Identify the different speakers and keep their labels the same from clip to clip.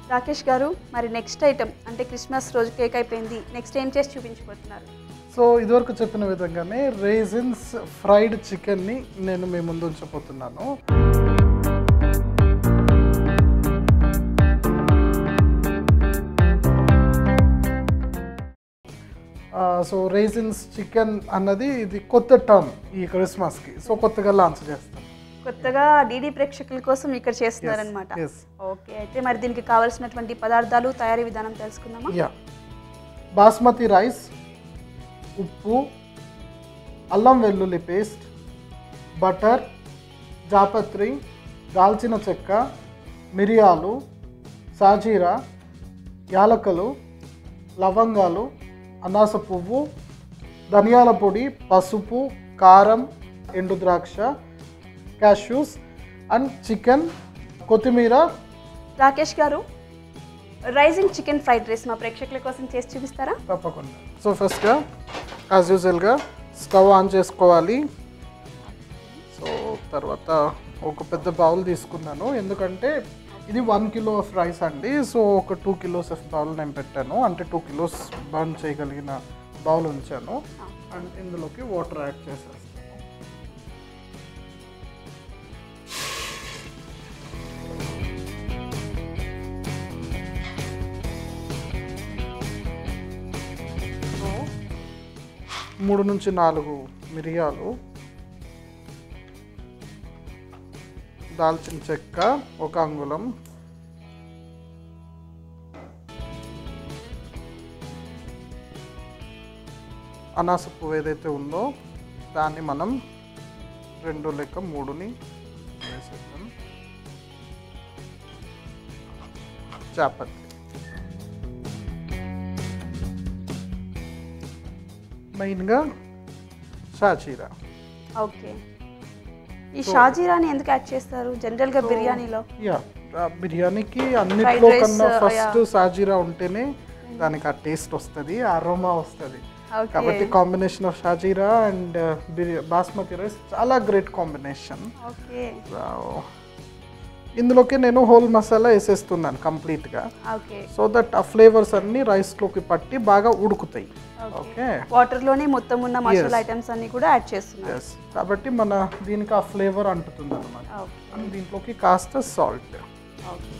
Speaker 1: రాకేష్ గారు మరి next item అంటే క్రిస్మస్ రోజు కేక్ అయిపోయింది నెక్స్ట్ ఏం చేసి చూపించబోతున్నారు
Speaker 2: సో ఇదివరకు చెప్పిన విధంగానే రేజిన్స్ ఫ్రైడ్ చికెన్ని నేను మీ ముందు ఉంచబోతున్నాను సో రేజిన్స్ చికెన్ అన్నది ఇది కొత్త టర్మ్ ఈ క్రిస్మస్కి సో కొత్తగా లాంచ్ చేస్తాం
Speaker 1: కొత్తగా డీడీ ప్రేక్షకుల కోసం ఇక్కడ చేస్తున్నారనమాట
Speaker 2: Yes.
Speaker 1: ఓకే అయితే మరి దీనికి కావాల్సినటువంటి పదార్థాలు తయారీ విధానం తెలుసుకుందామా
Speaker 2: యా బాస్మతి రైస్ ఉప్పు అల్లం వెల్లుల్లి పేస్ట్ బటర్ జాపత్రి దాల్చిన చెక్క మిరియాలు సాజీరా యాలకలు లవంగాలు అనాస పువ్వు ధనియాల పొడి పసుపు కారం ఎండు ద్రాక్ష క్యాష్యూస్ అండ్ చికెన్ కొత్తిమీర
Speaker 1: రాకేష్ గారు రైజింగ్ చికెన్ ఫ్రైడ్ రైస్ మా ప్రేక్షకుల కోసం చేసి చూపిస్తారా
Speaker 2: తప్పకుండా సో ఫస్ట్గా యాజ్ యూజువల్గా స్టవ్ ఆన్ చేసుకోవాలి సో తర్వాత ఒక పెద్ద బౌల్ తీసుకున్నాను ఎందుకంటే ఇది వన్ కిలో ఆఫ్ రైస్ అండి సో ఒక టూ కిలోస్ ఆఫ్ బౌల్ నేను పెట్టాను అంటే టూ కిలోస్ బర్న్ చేయగలిగిన బౌల్ ఉంచాను అండ్ ఇందులోకి వాటర్ యాడ్ చేసేస్తాను సో మూడు నుంచి నాలుగు మిరియాలు దాల్చిన చెక్క ఒక అంగుళం అనాస పువ్వు ఏదైతే ఉందో దాన్ని మనం రెండు లెక్క మూడుని వేసేద్దాం చాపత్తి మెయిన్గా షాచీరా
Speaker 1: ఓకే ఈ షాజీరాని ఎందుకు యాడ్ చేస్తారు జనరల్గా బిర్యానీలో
Speaker 2: యా ఆ బిర్యానీకి అన్నిట్లో
Speaker 1: rice,
Speaker 2: కన్నా
Speaker 1: uh,
Speaker 2: ఫస్ట్ సాజీరా ఉంటేనే దానికి ఆ టేస్ట్ వస్తుంది అరోమా వస్తుంది
Speaker 1: ఓకే
Speaker 2: కాబట్టి కాంబినేషన్ ఆఫ్ షాజీరా అండ్ బిర్యా బాస్మతి రైస్ చాలా గ్రేట్ కాంబినేషన్
Speaker 1: ఓకే
Speaker 2: ఇందులోకి నేను హోల్ మసాలా వేసేస్తున్నాను కంప్లీట్గా
Speaker 1: ఓకే
Speaker 2: సో దట్ ఆ ఫ్లేవర్స్ అన్ని రైస్లోకి పట్టి బాగా ఉడుకుతాయి ఓకే
Speaker 1: వాటర్లోనే మొత్తం ఉన్న మసాలా
Speaker 2: Yes.
Speaker 1: ఐటమ్స్ అన్ని కూడా యాడ్ చేస్తున్నారు
Speaker 2: ఎస్ కాబట్టి మన దీనికి ఆ ఫ్లేవర్ అంటుతుంది అనమాట
Speaker 1: ఓకే
Speaker 2: అండ్ దీంట్లోకి కాస్త సాల్ట్
Speaker 1: ఓకే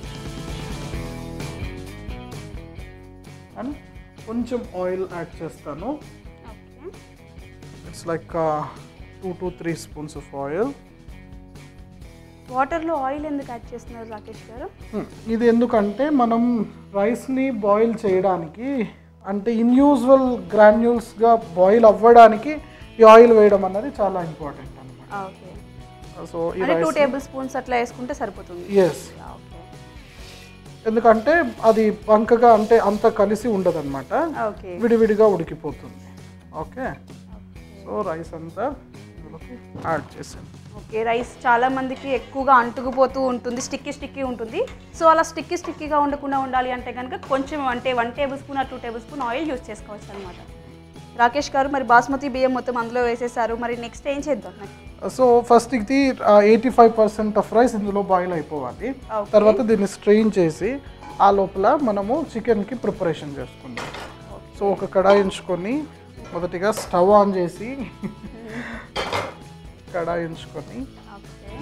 Speaker 2: అండ్ కొంచెం ఆయిల్ యాడ్ చేస్తాను
Speaker 1: okay
Speaker 2: it's like two to three spoons of oil
Speaker 1: వాటర్లో ఆయిల్ ఎందుకు యాడ్ చేస్తున్నారు రాకేష్ గారు
Speaker 2: ఇది ఎందుకంటే మనం రైస్ని బాయిల్ చేయడానికి అంటే ఇన్యూజువల్ గ్రాన్యూల్స్గా బాయిల్ అవ్వడానికి ఈ ఆయిల్ వేయడం అన్నది చాలా ఇంపార్టెంట్ అనమాట
Speaker 1: ఓకే
Speaker 2: సో ఈ
Speaker 1: అంటే టూ
Speaker 2: రైస్
Speaker 1: టేబుల్ స్పూన్స్ అట్లా వేసుకుంటే సరిపోతుంది
Speaker 2: ఎస్
Speaker 1: ఓకే
Speaker 2: ఎందుకంటే అది వంకగా అంటే అంత కలిసి ఉండదన్నమాట
Speaker 1: ఓకే
Speaker 2: విడివిడిగా ఉడికిపోతుంది ఓకే సో రైస్ అంతా ఇందులోకి యాడ్ చేసాను
Speaker 1: ఓకే రైస్ చాలా మందికి ఎక్కువగా అంటుకుపోతూ ఉంటుంది స్టిక్కీ స్టిక్కీ ఉంటుంది సో అలా స్టిక్కీ స్టిక్కీగా ఉండకుండా ఉండాలి అంటే కనుక కొంచెం అంటే one tablespoon two tablespoon oil use చేసుకోవచ్చు అనమాట రాకేష్ గారు మరి బాస్మతి బియ్యం మొత్తం అందులో వేసేసారు మరి నెక్స్ట్ ఏం చేద్దాం
Speaker 2: సో ఫస్ట్ ఇది eighty five percent of rice ఇందులో బాయిల్ అయిపోవాలి
Speaker 1: Okay.
Speaker 2: తర్వాత దీన్ని స్ట్రెయిన్ చేసి ఆ లోపల మనము చికెన్కి ప్రిపరేషన్ చేసుకుందాం సో ఒక కడాయి ఉంచుకొని మొదటిగా స్టవ్ ఆన్ చేసి కడాయి ఉంచుకొని
Speaker 1: ఓకే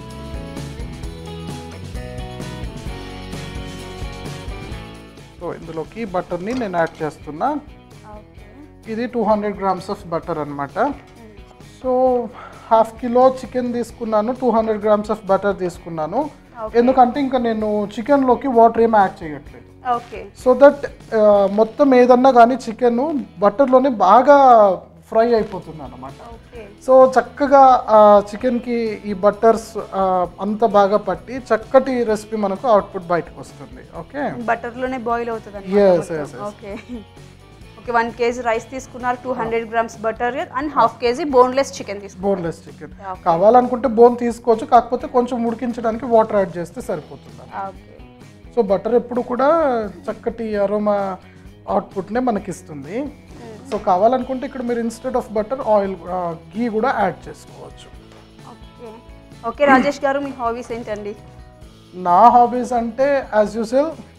Speaker 2: సో ఇందులోకి బటర్ని నేను యాడ్ చేస్తున్నా
Speaker 1: ఓకే
Speaker 2: ఇది two hundred grams of butter అనమాట సో హాఫ్ కిలో చికెన్ తీసుకున్నాను two hundred grams of butter తీసుకున్నాను ఎందుకంటే ఇంకా నేను చికెన్లోకి వాటర్ ఏం యాడ్ చేయట్లేదు
Speaker 1: ఓకే
Speaker 2: సో దట్ మొత్తం ఏదన్నా కానీ చికెన్ బటర్లోనే బాగా ఫ్రై అయిపోతుంది అనమాట
Speaker 1: ఓకే
Speaker 2: సో చక్కగా చికెన్కి ఈ బటర్స్ అంత బాగా పట్టి చక్కటి రెసిపీ మనకు అవుట్పుట్ బయటకు వస్తుంది ఓకే
Speaker 1: బటర్లోనే బాయిల్ అవుతుంది
Speaker 2: Yes, yes, yes.
Speaker 1: Okay okay one KG rice తీసుకున్నారు two hundred grams butter and half KG boneless chicken తీసుకున్నారు
Speaker 2: బోన్లెస్ చికెన్
Speaker 1: Okay.
Speaker 2: కావాలనుకుంటే బోన్ తీసుకోవచ్చు కాకపోతే కొంచెం ఉడికించడానికి వాటర్ యాడ్ చేస్తే సరిపోతుంది
Speaker 1: ఓకే
Speaker 2: సో బటర్ ఎప్పుడు కూడా చక్కటి అరోమా అవుట్పుట్నే మనకి ఇస్తుంది సో కావాలనుకుంటే ఇక్కడ మీరు instead of butter oil ghee కూడా యాడ్ చేసుకోవచ్చు
Speaker 1: ఓకే ఓకే రాజేష్ గారు మీ హాబీస్ ఏంటండి
Speaker 2: నా హాబీస్ అంటే యాజ్ యూజువల్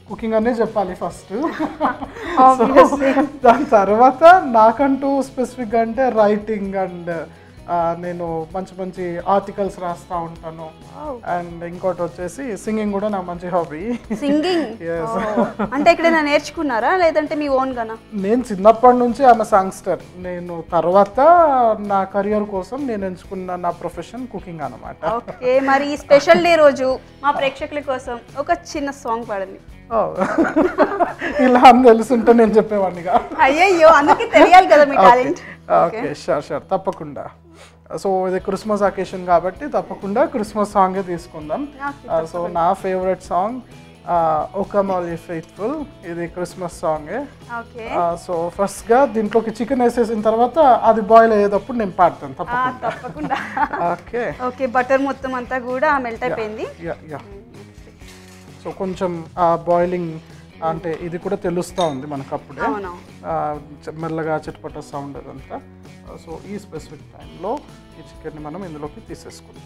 Speaker 2: కుకింగ్ అనే చెప్పాలి ఫస్ట్
Speaker 1: Obviously.
Speaker 2: దాని తర్వాత నాకంటూ స్పెసిఫిక్గా అంటే రైటింగ్ అండ్ నేను మంచి మంచి ఆర్టికల్స్ రాస్తూ ఉంటాను అండ్ ఇంకోటి వచ్చేసి సింగింగ్ కూడా నా మంచి హాబీ
Speaker 1: సింగింగ్
Speaker 2: Yes.
Speaker 1: అంటే ఎక్కడైనా నేర్చుకున్నారా లేదంటే మీ ఓన్ గానా
Speaker 2: నేను చిన్నప్పటి నుంచి ఆమె సాంగ్స్టర్ నేను తర్వాత నా కెరియర్ కోసం నేను ఎంచుకున్న నా ప్రొఫెషన్ కుకింగ్ అనమాట
Speaker 1: ఓకే మరి ఈ స్పెషల్ డే రోజు మా ప్రేక్షకుల కోసం ఒక చిన్న సాంగ్ పాడండి
Speaker 2: ఇలా అని తెలుసుంటే నేను చెప్పేవాడినిగా
Speaker 1: అయ్యయ్యో అందుకే తెలియాలి కదా మీ టాలెంట్
Speaker 2: ఓకే షూర్ షూర్ తప్పకుండా సో ఇది క్రిస్మస్ అకేషన్ కాబట్టి తప్పకుండా క్రిస్మస్ సాంగే తీసుకుందాం సో నా ఫేవరెట్ సాంగ్ ఒక మాలి ఫెయిత్ఫుల్ ఇది క్రిస్మస్ సాంగే
Speaker 1: ఓకే
Speaker 2: సో ఫస్ట్గా దీంట్లోకి చికెన్ వేసేసిన తర్వాత అది బాయిల్ అయ్యేటప్పుడు నేను పాడతాను తప్పకుండా
Speaker 1: తప్పకుండా
Speaker 2: ఓకే
Speaker 1: ఓకే బటర్ మొత్తం అంతా కూడా మెల్ట్ అయిపోయింది
Speaker 2: యా యా సో కొంచెం ఆ బాయిలింగ్ అంటే ఇది కూడా తెలుస్తూ ఉంది మనకు అప్పుడే
Speaker 1: అవును
Speaker 2: ఆ, చ- మెల్లగా చిటపట సౌండ్ అదంతా సో ఈ స్పెసిఫిక్ టైంలో ఈ చికెన్ని మనం ఇందులోకి తీసేసుకుందాం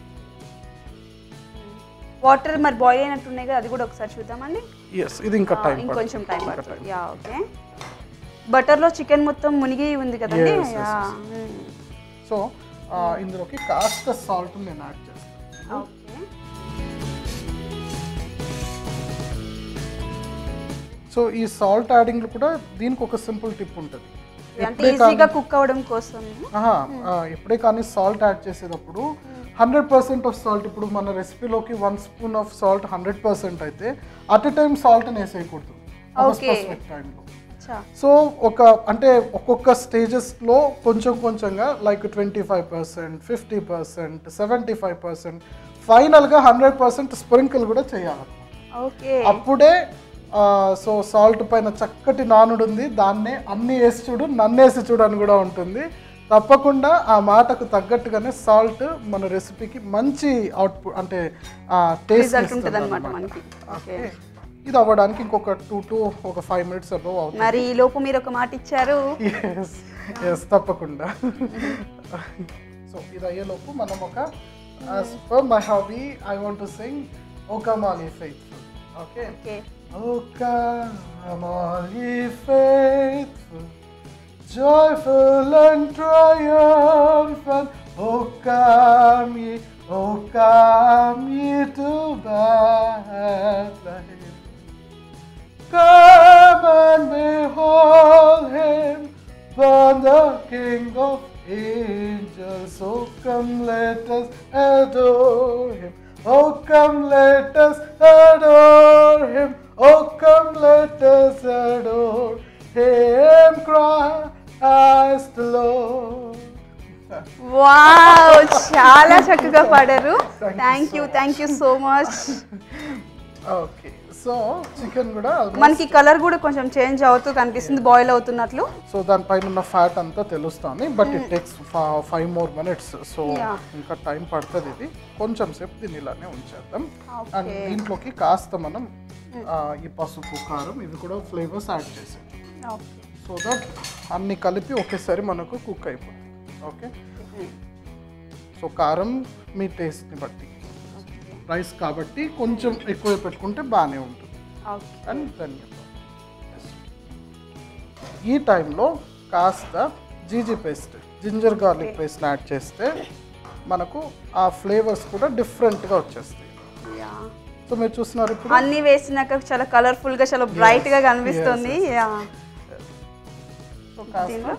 Speaker 1: వాటర్ మరి బాయిల్ అయినట్టున్నాయి కదా అది కూడా ఒకసారి చూద్దామండి
Speaker 2: ఎస్ ఇది ఇంకా టైం
Speaker 1: ఇంకొంచెం టైం పడుతుంది యా ఓకే బటర్లో చికెన్ మొత్తం మునిగి ఉంది కదండి
Speaker 2: Yes, yes,
Speaker 1: యా
Speaker 2: సో ఆ, ఇందులోకి కాస్త సాల్ట్ నేను యాడ్ చేస్తాను
Speaker 1: ఓకే
Speaker 2: సో ఈ సాల్ట్ యాడింగ్లో కూడా దీనికి ఒక సింపుల్ టిప్ ఉంటుంది
Speaker 1: అంటే ఈజీగా కుక్ అవ్వడం కోసం
Speaker 2: ఆహా, ఆ, ఎప్పుడే కానీ సాల్ట్ యాడ్ చేసేటప్పుడు హండ్రెడ్ పర్సెంట్ ఆఫ్ సాల్ట్ ఇప్పుడు మన రెసిపీలోకి one spoon of salt hundred percent అయితే అట్ ఎ టైం సాల్ట్ వేసేయకూడదు
Speaker 1: Okay.
Speaker 2: స్పెసిఫిక్ టైంలో
Speaker 1: అచ్చా
Speaker 2: సో ఒక అంటే ఒక్కొక్క స్టేజెస్లో కొంచెం కొంచెంగా like twenty five percent fifty percent seventy five percent ఫైనల్గా హండ్రెడ్ పర్సెంట్ స్ప్రింకిల్ కూడా చేయాలన్నమాట
Speaker 1: ఓకే
Speaker 2: అప్పుడే సో సాల్ట్ పైన చక్కటి నానుడు ఉంది దాన్నే అన్ని వేసి చూడు నన్నేసి చూడు అని కూడా ఉంటుంది తప్పకుండా ఆ మాటకు తగ్గట్టుగానే సాల్ట్ మన రెసిపీకి మంచి అవుట్పుట్ అంటే టేస్ట్
Speaker 1: రిజల్ట్ ఉంటుంది అనమాట మనకి ఓకే
Speaker 2: ఇది అవ్వడానికి ఇంకొక టూ టు ఒక ఫైవ్ మినిట్స్ అబౌవ్ అవుతుంది
Speaker 1: మరి ఈ లోపు మీరు ఒక మాట ఇచ్చారు
Speaker 2: ఎస్ ఎస్ తప్పకుండా సో ఇది అయ్యేలోపు మనం ఒక as per my hobby I want to sing ఓకా మాలి faithful okay
Speaker 1: okay
Speaker 2: O come all ye faithful, joyful and triumphant. O come ye, O come ye to Bethlehem. Come and behold him, born the King of angels. So come, let us adore him. Oh, come, let us adore him. Oh, come, let us adore him. Christ the Lord.
Speaker 1: Wow చాలా చక్కగా పాడారు
Speaker 2: Thank you
Speaker 1: thank you thank you so much
Speaker 2: okay so chicken కూడా almost-
Speaker 1: మనకి colour కూడా కొంచెం change అవుతూ కనిపిస్తుంది boil అవుతున్నట్లు
Speaker 2: సో దానిపైన ఉన్న ఫ్యాట్ అంతా తెలుస్తుంది but it takes five more minutes so
Speaker 1: Yeah.
Speaker 2: ఇంకా టైం పడుతుంది ఇది కొంచెం సేపు దీన్ని ఇలానే ఉంచేద్దాం
Speaker 1: Okay.
Speaker 2: అండ్ దీంట్లోకి కాస్త మనం ఆ, ఈ పసుపు కారం ఇవి కూడా ఫ్లేవర్స్ యాడ్ చేసాం సో దట్ అన్ని కలిపి ఒకేసారి మనకు కుక్ అయిపోతుంది ఓకే సో కారం మీ టేస్ట్ని బట్టి రైస్ కాబట్టి కొంచెం ఎక్కువ పెట్టుకుంటే బాగానే ఉంటుంది
Speaker 1: ఓకే
Speaker 2: అండ్ ధన్యవాదాలు ఈ టైంలో కాస్త GG paste ginger garlic paste add చేస్తే మనకు ఆ ఫ్లేవర్స్ కూడా డిఫరెంట్గా వచ్చేస్తాయి సో మీరు చూస్తున్నారు ఇప్పుడు
Speaker 1: అన్ని వేసినాక చాలా కలర్ఫుల్ గా చాలా బ్రైట్ గా కనిపిస్తుంది
Speaker 2: yes, yes.
Speaker 1: యా
Speaker 2: సో కాస్త
Speaker 1: దీనిలో?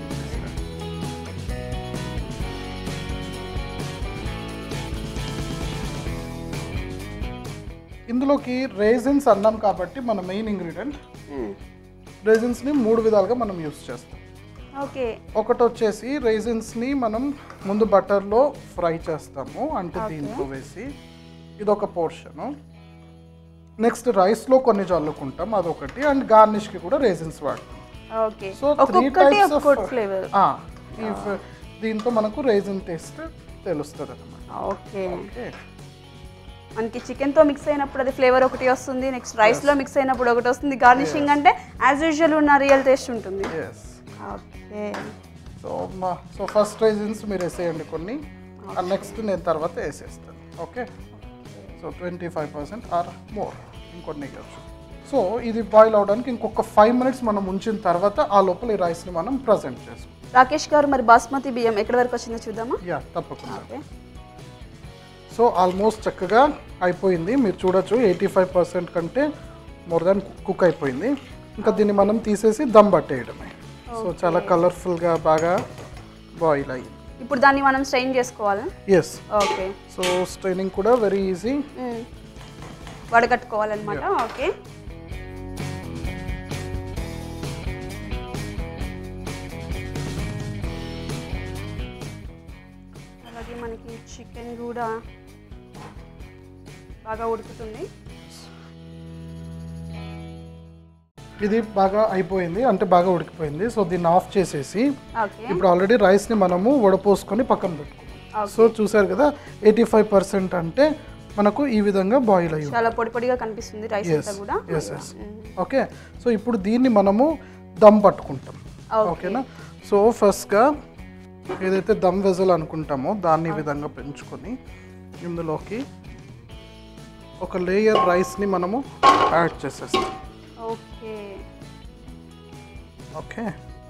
Speaker 2: ఇందులోకి రేజిన్స్ అన్నాం కాబట్టి మన మెయిన్ ఇంగ్రీడియంట్ రేజిన్స్ని మూడు విధాలుగా మనం యూస్ చేస్తాం
Speaker 1: ఓకే
Speaker 2: ఒకటి వచ్చేసి రేజిన్స్ని మనం ముందు బటర్లో ఫ్రై చేస్తాము అంటే దీంట్లో వేసి ఇదొక పోర్షను నెక్స్ట్ రైస్లో కొన్ని చల్లుకుంటాం అదొకటి అండ్ గార్నిష్కి కూడా రేజిన్స్ వాడతాం
Speaker 1: ఓకే
Speaker 2: సో త్రీ
Speaker 1: ఒక్కొక్కటి
Speaker 2: టైప్స్ ఆఫ్
Speaker 1: ఒక్కొక్క ఫ్లేవర్
Speaker 2: ఈ ఫ- దీంతో మనకు రేజిన్ టేస్ట్ తెలుస్తుంది అనమాట
Speaker 1: ఓకే
Speaker 2: ఓకే
Speaker 1: మనకి చికెన్ తో మిక్స్ అయినప్పుడు అది ఫ్లేవర్ ఒకటి వస్తుంది నెక్స్ట్ రైస్ లో మిక్స్ అయినప్పుడు ఒకటి వస్తుంది గార్నిషింగ్ అంటే యాజ్ యూజువల్ ఉన్న రియల్ టేస్ట్ ఉంటుంది
Speaker 2: ఎస్
Speaker 1: ఓకే
Speaker 2: సో మా సో ఫస్ట్ రైజిన్స్ మీరు వేసేయండి కొన్ని నెక్స్ట్ నేను తర్వాత వేసేస్తాను okay so twenty five percent or more ఇంకొన్ని వేయచ్చు సో ఇది బాయిల్ అవడానికి ఇంకొక ఫైవ్ మినిట్స్ మనం ఉంచిన తర్వాత ఆ లోపల ఈ రైస్ని మనం ప్రజెంట్ చేసుకుంటాం
Speaker 1: రాకేష్ గారు మరి బాస్మతి బియ్యం ఎక్కడి వరకు వచ్చిందో చూద్దామా
Speaker 2: యా తప్పకుండా
Speaker 1: ఓకే
Speaker 2: సో ఆల్మోస్ట్ చక్కగా అయిపోయింది మీరు చూడొచ్చు ఎయిటీ ఫైవ్ పర్సెంట్ కంటే మోర్ దాన్ కుక్ అయిపోయింది ఇంకా దీన్ని మనం తీసేసి దమ్ పట్టేయడమే సో చాలా కలర్ఫుల్గా బాగా బాయిల్ అయ్యింది
Speaker 1: ఇప్పుడు దాన్ని మనం స్ట్రెయిన్ చేసుకోవాలి
Speaker 2: ఎస్
Speaker 1: ఓకే
Speaker 2: సో స్ట్రైనింగ్ కూడా వెరీ ఈజీ
Speaker 1: మ్మ్. వడగట్టుకోవాలన్నమాట ఓకే అలాగే మనకి చికెన్ కూడా బాగా ఉడుకుతుంది
Speaker 2: ఇది బాగా అయిపోయింది అంటే బాగా ఉడికిపోయింది సో దీన్ని ఆఫ్ చేసేసి
Speaker 1: ఓకే
Speaker 2: ఇప్పుడు ఆల్రెడీ రైస్ని మనము వడపోసుకొని పక్కన పెట్టుకున్నాం
Speaker 1: Okay.
Speaker 2: సో చూసారు కదా ఎయిటీ ఫైవ్ పర్సెంట్ అంటే మనకు ఈ విధంగా బాయిల్ అయ్యి
Speaker 1: చాలా పొడి పొడిగా కనిపిస్తుంది రైస్
Speaker 2: ఎస్
Speaker 1: అంతా కూడా
Speaker 2: ఎస్ ఎస్ ఓకే సో ఇప్పుడు దీన్ని మనము దమ్ పట్టుకుంటాం
Speaker 1: Okay.
Speaker 2: ఓకేనా సో ఫస్ట్గా ఏదైతే దమ్ వెజల్ అనుకుంటామో దాన్ని ఈ విధంగా పెంచుకొని ఇందులోకి ఒక లేయర్ రైస్ని మనము యాడ్ చేసేస్తాం
Speaker 1: okay
Speaker 2: okay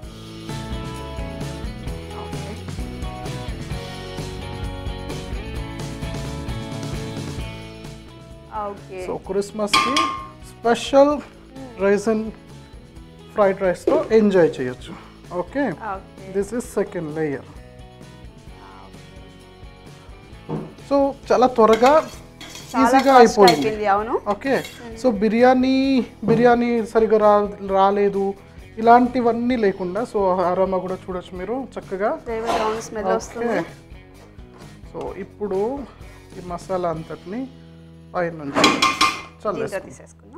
Speaker 1: okay okay
Speaker 2: so క్రిస్మస్కి స్పెషల్ రైసన్ ఫ్రైడ్ రైస్తో ఎంజాయ్ చేయొచ్చు okay
Speaker 1: okay
Speaker 2: this is second layer so చాలా త్వరగా
Speaker 1: చాలా
Speaker 2: ఈజీగా
Speaker 1: fast
Speaker 2: అయిపోయింది
Speaker 1: అయిపోయింది అవును
Speaker 2: ఓకే సో బిర్యానీ బిర్యానీ సరిగా రా రాలేదు ఇలాంటివన్నీ లేకుండా సో అరోమా కూడా చూడొచ్చు మీరు చక్కగా
Speaker 1: ఫ్లేవర్ అవును స్మెల్ వస్తుంది
Speaker 2: ఓకే సో ఇప్పుడు ఈ మసాలా అంతటిని పైనుంచి
Speaker 1: దీంట్లో
Speaker 2: చల్లేస్తాం
Speaker 1: తీసేసుకుందాం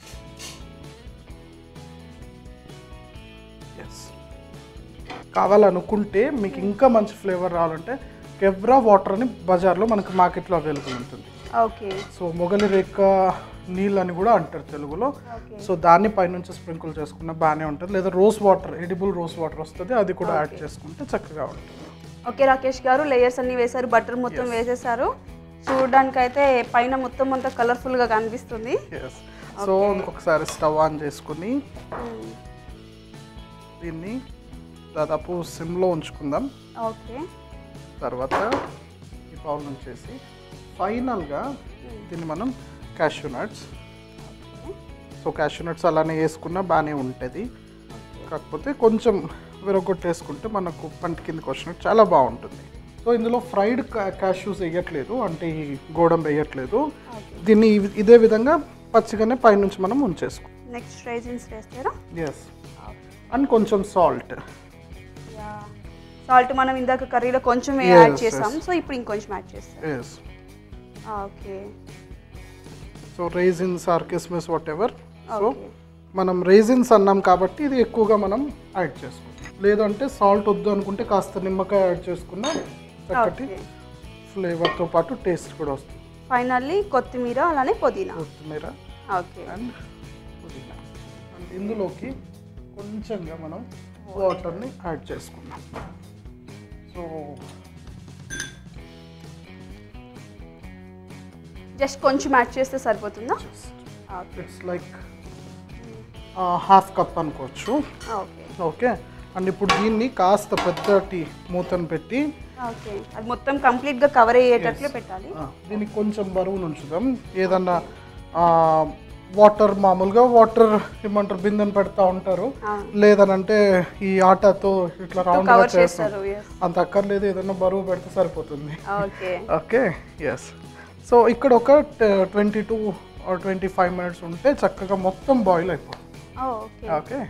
Speaker 2: ఎస్ కావాలనుకుంటే మీకు ఇంకా మంచి ఫ్లేవర్ రావాలంటే కెవ్రా వాటర్ అని బజార్లో మనకు మార్కెట్లో అవైలబుల్ ఉంటుంది
Speaker 1: ఓకే
Speaker 2: సో మొగలి రేక నీళ్ళు అని కూడా అంటారు తెలుగులో
Speaker 1: ఓకే
Speaker 2: సో దాన్ని పైనుంచి స్ప్రింకిల్ చేసుకున్న బాగానే ఉంటుంది లేదా rose water edible rose water వస్తుంది అది కూడా యాడ్ చేసుకుంటే చక్కగా ఉంటుంది
Speaker 1: ఓకే రాకేష్ గారు లేయర్స్ అన్ని వేశారు బటర్ మొత్తం వేసేసారు చూడడానికి అయితే పైన మొత్తం అంతా కలర్ఫుల్ గా కనిపిస్తుంది
Speaker 2: ఎస్ సో ఇంకొకసారి స్టవ్ ఆన్ చేసుకుని
Speaker 1: మ్మ్.
Speaker 2: దీన్ని దాదాపు సిమ్లో ఉంచుకుందాం
Speaker 1: ఓకే
Speaker 2: తర్వాత ఈ బౌల్ నుంచేసి ఫైనల్గా దీన్ని మనం cashew nuts so cashew nuts అలానే వేసుకున్నా బాగానే ఉంటుంది కాకపోతే కొంచెం విరగొట్టేసుకుంటే మనకు పంట కిందకి వచ్చినట్టు చాలా బాగుంటుంది సో ఇందులో ఫ్రైడ్ క్యాష్యూస్ వేయట్లేదు అంటే ఈ గోడం వేయట్లేదు దీన్ని ఇవి- ఇదే విధంగా పచ్చిగానే పైనుంచి మనం ఉంచేసుకో
Speaker 1: నెక్స్ట్ రైజిన్స్ వేస్తారా
Speaker 2: ఎస్ అండ్ కొంచెం సాల్ట్
Speaker 1: సాల్ట్ మనం ఇందాక కర్రీలో కొంచెం
Speaker 2: Yes,
Speaker 1: యాడ్
Speaker 2: yes.
Speaker 1: చేసాం సో ఇప్పుడు ఇంకొంచెం యాడ్ చేస్తాం
Speaker 2: yes
Speaker 1: okay
Speaker 2: so raisins or కిస్మిస్ వాట్ ఎవర్ సో
Speaker 1: ఓకే
Speaker 2: మనం రైజిన్స్ అన్నాం కాబట్టి ఇది ఎక్కువగా మనం యాడ్ చేసుకోవాలి లేదంటే సాల్ట్ వద్దు అనుకుంటే కాస్త నిమ్మకాయ యాడ్ చేసుకున్న చక్కటి
Speaker 1: ఓకే
Speaker 2: ఫ్లేవర్తో పాటు టేస్ట్ కూడా వస్తుంది
Speaker 1: ఫైనల్లీ కొత్తిమీర అలానే పుదీనా
Speaker 2: కొత్తిమీర
Speaker 1: ఓకే
Speaker 2: అండ్ పుదీనా అండ్ ఇందులోకి కొంచెంగా మనం వాటర్ని యాడ్ చేసుకున్నాం సో
Speaker 1: జస్ట్ కొంచెం యాడ్ చేస్తే సరిపోతుందా
Speaker 2: ఇట్స్ లైక్ హాఫ్ కప్ అనుకోవచ్చు
Speaker 1: ఓకే
Speaker 2: ఓకే అండ్ ఇప్పుడు దీన్ని కాస్త పెద్దటి మూతను పెట్టి
Speaker 1: ఓకే అది మొత్తం కంప్లీట్గా కవర్ అయ్యేటట్లు పెట్టాలి
Speaker 2: ఆ, దీనికి కొంచెం బరువును ఉంచుదాం ఏదన్నా వాటర్ మామూలుగా వాటర్ ఏమంటారు బిందెను పెడతా ఉంటారు
Speaker 1: ఆ.
Speaker 2: లేదనంటే ఈ ఆటతో ఇట్లా రౌండ్
Speaker 1: కవర్
Speaker 2: చేస్తాం
Speaker 1: చేస్తారు ఎస్
Speaker 2: అంత అక్కర్లేదు ఏదన్నా బరువు పెడితే సరిపోతుంది
Speaker 1: ఓకే
Speaker 2: ఓకే ఎస్ సో ఇక్కడ ఒక twenty to twenty five minutes ఉంటే చక్కగా మొత్తం బాయిల్ అయిపోతుంది
Speaker 1: ఓకే
Speaker 2: ఓకే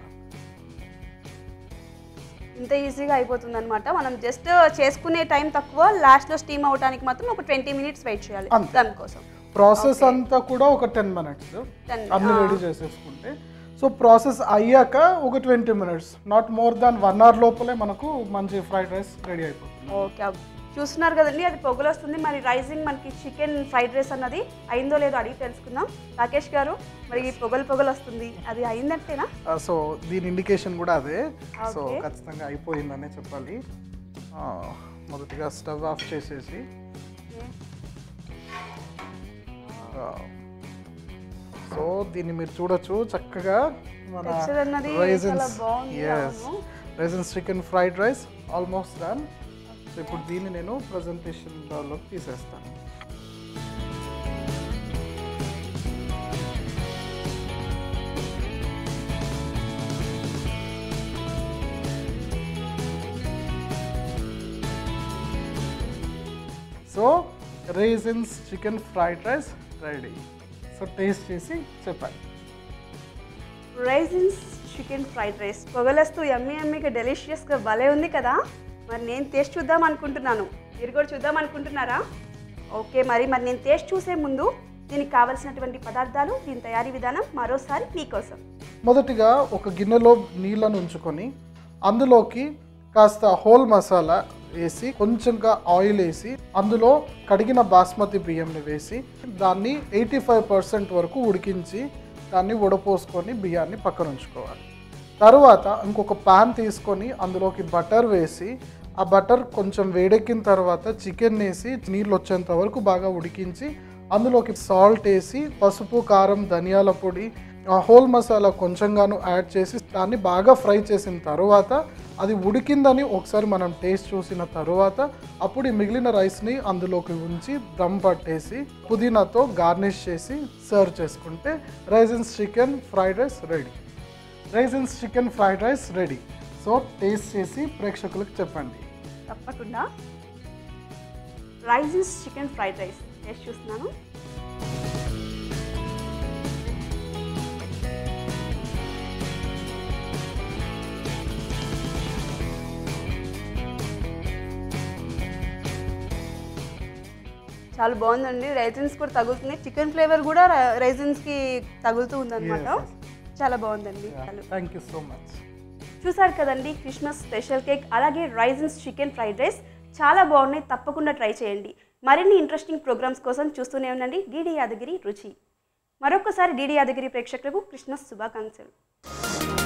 Speaker 1: ఇంత ఈజీగా అయిపోతుంది అనమాట మనం జస్ట్ చేసుకునే టైం తక్కువ లాస్ట్లో స్టీమ్ అవడానికి మాత్రం ఒక ట్వంటీ మినిట్స్ వెయిట్ చేయాలి
Speaker 2: అంతే.
Speaker 1: దానికోసం
Speaker 2: ప్రాసెస్ అంతా కూడా ఒక టెన్ మినిట్స్
Speaker 1: Ten,
Speaker 2: అన్ని రెడీ చేసేసుకుంటే సో ప్రాసెస్ అయ్యాక ఒక twenty minutes not more than one hour లోపలే మనకు మంచి ఫ్రైడ్ రైస్ రెడీ అయిపోతుంది
Speaker 1: ఓకే చూస్తున్నారు కదండి అది పొగలు వస్తుంది మరి రైజింగ్ మనకి చికెన్ ఫ్రైడ్ రైస్ అన్నది అయిందో లేదో అడిగి తెలుసుకుందాం రాకేష్ గారు మరి ఈ పొగలు పొగలు వస్తుంది అది అయిందంటేనా
Speaker 2: సో దీని ఇండికేషన్ కూడా అదే సో
Speaker 1: Okay.
Speaker 2: ఖచ్చితంగా అయిపోయిందనే చెప్పాలి ఆ, మొదటిగా స్టవ్ ఆఫ్ చేసేసి సో దీన్ని మీరు చూడొచ్చు చక్కగా మన
Speaker 1: Texture అన్నది చాలా బాగుంది,
Speaker 2: ఎస్
Speaker 1: అవును.
Speaker 2: Raisins chicken fried rice almost done so ఇప్పుడు దీన్ని నేను ప్రజెంటేషన్ బౌల్లోకి తీసేస్తాను so raisins chicken fried rice ready so taste చేసి చెప్పండి
Speaker 1: రైజిన్స్ చికెన్ ఫ్రైడ్ రైస్ పొగలేస్తూ ఎమ్మి ఎమ్మిగా డెలిషియస్గా భలే ఉంది కదా మరి నేను టేస్ట్ చూద్దాం అనుకుంటున్నాను మీరు కూడా చూద్దాం అనుకుంటున్నారా ఓకే మరి మరి నేను టేస్ట్ చూసే ముందు దీనికి కావలసినటువంటి పదార్థాలు దీని తయారీ విధానం మరోసారి మీకోసం
Speaker 2: మొదటిగా ఒక గిన్నెలో నీళ్ళను ఉంచుకొని అందులోకి కాస్త హోల్ మసాలా వేసి కొంచెంగా ఆయిల్ వేసి అందులో కడిగిన బాస్మతి బియ్యంని వేసి దాన్ని ఎయిటీ ఫైవ్ పర్సెంట్ వరకు ఉడికించి దాన్ని ఉడపోసుకొని బియ్యాన్ని పక్కన ఉంచుకోవాలి తర్వాత ఇంకొక పాన్ తీసుకొని అందులోకి బటర్ వేసి ఆ బటర్ కొంచెం వేడెక్కిన తర్వాత చికెన్ వేసి నీళ్ళు వచ్చేంత వరకు బాగా ఉడికించి అందులోకి సాల్ట్ వేసి పసుపు కారం ధనియాల పొడి ఆ హోల్ మసాలా కొంచెంగాను యాడ్ చేసి దాన్ని బాగా ఫ్రై చేసిన తర్వాత అది ఉడికిందని ఒకసారి మనం టేస్ట్ చూసిన తర్వాత అప్పుడు ఈ మిగిలిన రైస్ని అందులోకి ఉంచి దమ్ పట్టేసి పుదీనాతో గార్నిష్ చేసి సర్వ్ చేసుకుంటే raisins chicken fried rice ready raisins chicken fried rice ready so taste చేసి ప్రేక్షకులకు చెప్పండి
Speaker 1: తప్పకుండా raisins chicken fried rice taste చూస్తున్నాను చాలా బాగుందండి రైజిన్స్ కూడా తగులుతుంది చికెన్ ఫ్లేవర్ కూడా రైజిన్స్కి తగులుతూ ఉందన్నమాట
Speaker 2: Yes,
Speaker 1: చాలా బాగుందండి చాలా
Speaker 2: థ్యాంక్ యూ సో మచ్
Speaker 1: చూసారు కదండి క్రిస్మస్ స్పెషల్ కేక్ అలాగే రైజన్స్ చికెన్ ఫ్రైడ్ రైస్ చాలా బాగున్నాయి తప్పకుండా ట్రై చేయండి మరిన్ని ఇంట్రెస్టింగ్ ప్రోగ్రామ్స్ కోసం చూస్తూనే ఉండండి డీడీ యాదగిరి రుచి మరొకసారి డీడీ యాదగిరి ప్రేక్షకులకు క్రిస్మస్ శుభాకాంక్షలు